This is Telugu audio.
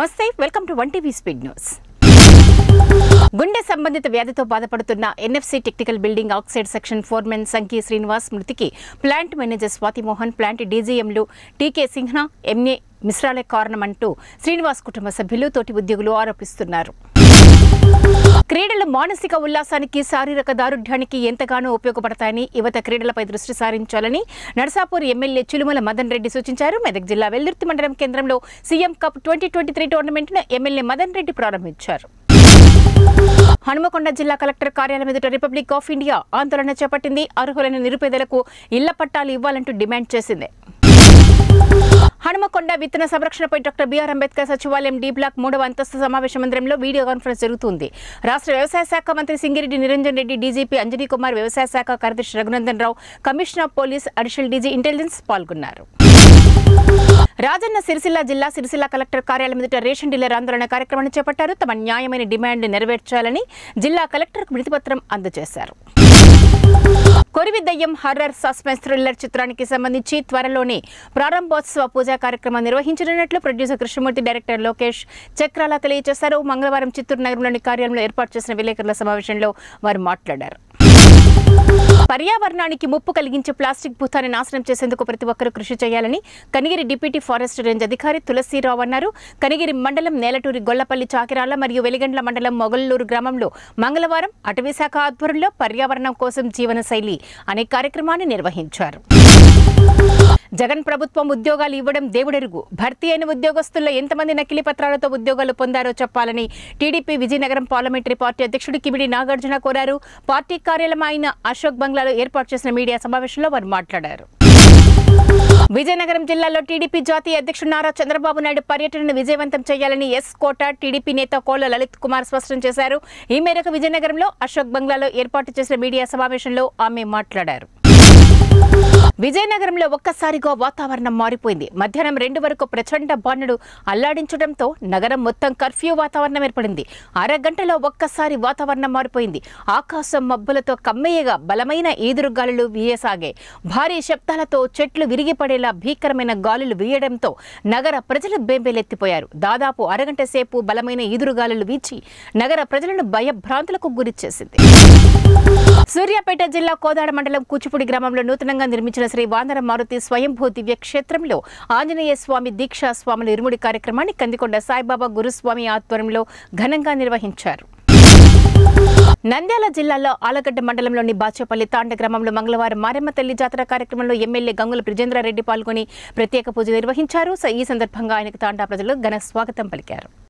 నమస్తే welcome to one TV speed news గుండె సంబంధిత వ్యాధితో బాధపడుతున్న NFC technical building oxide section foreman Sanki Srinivas మృతికి ప్లాంట్ మేనేజర్ స్వాతిమోహన్ ప్లాంట్ డీజీఎంలు టీకే సింహ్నా ఎంఏ మిశ్రాలే కారణమంటూ శ్రీనివాస్ కుటుంబ సభ్యులు తోటి ఉద్యోగులు ఆరోపిస్తున్నారు క్రీడలు మానసిక ఉల్లాసానికి శారీరక దారుఢ్యానికి ఎంతగానో ఉపయోగపడతాయని యువత క్రీడలపై దృష్టి సారించాలని నర్సాపూర్ ఎమ్మెల్యే చిలుమల మదన్ రెడ్డి సూచించారు మెదక్ జిల్లా వెల్దుర్తి మండలం కేంద్రంలో CM cup twenty twenty three టోర్నమెంట్ను ఎమ్మెల్యే మదన్ రెడ్డి ప్రారంభించారు హనుమకొండ జిల్లా కలెక్టర్ కార్యాలయం ఎదుట రిపబ్లిక్ ఆఫ్ ఇండియా ఆందోళన చేపట్టింది అర్హులైన నిరుపేదలకు ఇళ్ల పట్టాలు ఇవ్వాలంటూ డిమాండ్ చేసింది హనుమకొండ విత్తన సంరక్షణపై డాక్టర్ బిఆర్ అంబేద్కర్ సచివాలయం డి బ్లాక్ మూడవ అంతస్తు సమావేశ మందిరంలో వీడియో కాన్ఫరెన్స్ జరుగుతుంది రాష్ట్ర వ్యవసాయ శాఖ మంత్రి సింగిరెడ్డి నిరంజన్ రెడ్డి డీజీపీ అంజనీ కుమార్ వ్యవసాయ శాఖ కార్యదర్శి Raghunandan Rao commissioner of police additional DG intelligence పాల్గొన్నారు రాజన్న సిరిసిల్ల జిల్లా సిరిసిల్ల కలెక్టర్ కార్యాలయం ఎదుట రేషన్ డీలర్ ఆందోళన కార్యక్రమాన్ని చేపట్టారు తమ న్యాయమైన డిమాండ్ నెరవేర్చాలని జిల్లా కలెక్టర్కు వినతిపత్రం అందజేశారు కొరివి దయ్యం హర్రర్ సస్పెన్స్ థ్రిల్లర్ చిత్రానికి సంబంధించి త్వరలోనే ప్రారంభోత్సవ పూజా కార్యక్రమం నిర్వహించనున్నట్లు ప్రొడ్యూసర్ కృష్ణమూర్తి డైరెక్టర్ లోకేష్ చక్రాల తెలియజేశారు మంగళవారం చిత్తూరు నగరంలోని కార్యాలయంలో ఏర్పాటు చేసిన విలేకరుల సమావేశంలో వారు మాట్లాడారు పర్యావరణానికి ముప్పు కలిగించే ప్లాస్టిక్ భూతాన్ని నాశనం చేసేందుకు ప్రతి ఒక్కరూ కృషి చేయాలని కనిగిరి డిప్యూటీ ఫారెస్ట్ రేంజ్ అధికారి తులసీరావు అన్నారు కనిగిరి మండలం నేలటూరి గొల్లపల్లి చాకిరాల మరియు వెలిగండ్ల మండలం మొగల్లూరు గ్రామంలో మంగళవారం అటవీ శాఖ ఆధ్వర్యంలో పర్యావరణం కోసం జీవన శైలి అనే కార్యక్రమాన్ని నిర్వహించారు జగన్ ప్రభుత్వం ఉద్యోగాలు ఇవ్వడం దేవుడెరుగు భర్తీ అయిన ఉద్యోగస్తుల్లో ఎంతమంది నకిలీ పత్రాలతో ఉద్యోగాలు పొందారో చెప్పాలని టీడీపీ విజయనగరం పార్లమెంటరీ పార్టీ అధ్యక్షుడు కిమిడి నాగార్జున కోరారు పార్టీ కార్యాలయం అయిన అశోక్ బంగ్లాలో ఏర్పాటు చేసిన మీడియా సమావేశంలో వారు మాట్లాడారు విజయనగరం జిల్లాలో టీడీపీ జాతీయ అధ్యక్షుడు నారా చంద్రబాబు నాయుడు పర్యటనను విజయవంతం చేయాలని ఎస్ కోట టీడీపీ నేత కోళ్ల లలిత్ కుమార్ స్పష్టం చేశారు ఈ మేరకు విజయనగరంలో అశోక్ బంగ్లాలో ఏర్పాటు చేసిన మీడియా సమావేశంలో ఆమె మాట్లాడారు విజయనగరంలో ఒక్కసారిగా వాతావరణం మారిపోయింది మధ్యాహ్నం రెండు వరకు ప్రచండ బాణుడు అల్లాడించడంతో నగరం మొత్తం కర్ఫ్యూ వాతావరణం ఏర్పడింది అరగంటలో ఒక్కసారి వాతావరణం మారిపోయింది ఆకాశం మబ్బులతో కమ్మయ్యగా బలమైన ఈదురుగాలులు వీయసాగాయి భారీ శబ్దాలతో చెట్లు విరిగిపడేలా భీకరమైన గాలులు వీయడంతో నగర ప్రజలు బేంబేలెత్తిపోయారు దాదాపు అరగంట సేపు బలమైన ఈదురుగాలులు వీచి నగర ప్రజలను భయభ్రాంతులకు గురిచేసింది సూర్యాపేట జిల్లా కోదాడ మండలం కూచిపూడి గ్రామంలో నూతనంగా నిర్మించిన శ్రీ వానర మారుతి స్వయంభూ దివ్య క్షేత్రంలో ఆంజనేయ స్వామి దీక్షా స్వాముల ఇరుముడి కార్యక్రమాన్ని కందికొండ సాయిబాబా గురుస్వామి ఆధ్వర్యంలో ఘనంగా నిర్వహించారు నంద్యాల జిల్లాలో ఆలగడ్డ మండలంలోని బాచేపల్లి తాండ గ్రామంలో మంగళవారం మారెమ్మ తల్లి జాతర కార్యక్రమంలో ఎమ్మెల్యే గంగుల బ్రిజేంద్రారెడ్డి పాల్గొని ప్రత్యేక పూజ నిర్వహించారు ఈ సందర్భంగా ఆయనకు తాండా ప్రజలు ఘన స్వాగతం పలికారు